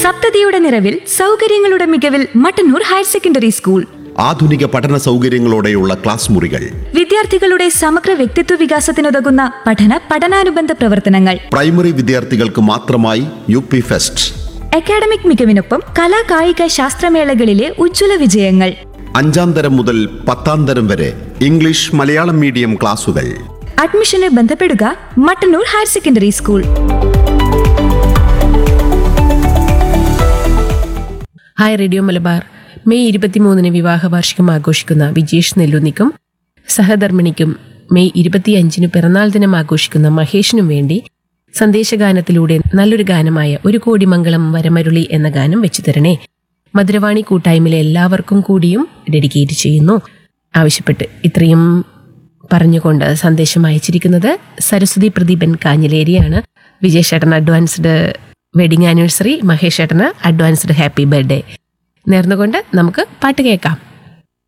സപ്തതിയുടെ നിറവിൽ സൗകര്യങ്ങളുടെ മികവിൽ മട്ടന്നൂർ ഹയർ സെക്കൻഡറി സ്കൂൾ ആധുനിക പഠന സൗകര്യങ്ങളോടെയുള്ള ക്ലാസ് മുറികൾ വിദ്യാർത്ഥികളുടെ സമഗ്ര വ്യക്തിത്വ വികാസത്തിനുതകുന്ന പഠന പഠനാനുബന്ധ പ്രവർത്തനങ്ങൾ പ്രൈമറി വിദ്യാർത്ഥികൾക്ക് മാത്രമായി യു പി ഫെസ്റ്റ് അക്കാഡമിക് മികവിനൊപ്പം കലാ കായിക ശാസ്ത്രമേളകളിലെ ഉജ്ജ്വല വിജയങ്ങൾ അഞ്ചാം തരം മുതൽ പത്താം തരം വരെ ഇംഗ്ലീഷ് മലയാളം മീഡിയം ക്ലാസുകൾ അഡ്മിഷന് ബന്ധപ്പെടുക Mattannur higher secondary school hi radio Malabar May ഇരുപത്തിമൂന്നിന് വിവാഹ വാർഷികം ആഘോഷിക്കുന്ന വിജേഷ് നെല്ലുന്നിക്കും സഹധർമ്മിണിക്കും മെയ് ഇരുപത്തിയഞ്ചിന് പിറന്നാൾ ദിനം ആഘോഷിക്കുന്ന മഹേഷിനും വേണ്ടി സന്ദേശഗാനത്തിലൂടെ നല്ലൊരു ഗാനമായ ഒരു കോടി മംഗളം വരമരുളി എന്ന ഗാനം വെച്ചു തരണേ മധുരവാണി കൂട്ടായ്മയിലെ എല്ലാവർക്കും കൂടിയും ഡെഡിക്കേറ്റ് ചെയ്യുന്നു ആവശ്യപ്പെട്ട് ഇത്രയും പറഞ്ഞുകൊണ്ട് സന്ദേശം അയച്ചിരിക്കുന്നത് സരസ്വതി പ്രദീപൻ കാഞ്ഞിലേരിയാണ് വിജയ് ചേട്ടൻ അഡ്വാൻസ്ഡ് വെഡിങ് ആനിവേഴ്സറി മഹേഷ് ചേട്ടന് അഡ്വാൻസ്ഡ് ഹാപ്പി ബർത്ത്ഡേ നേർന്നുകൊണ്ട് നമുക്ക് പാട്ട് കേൾക്കാം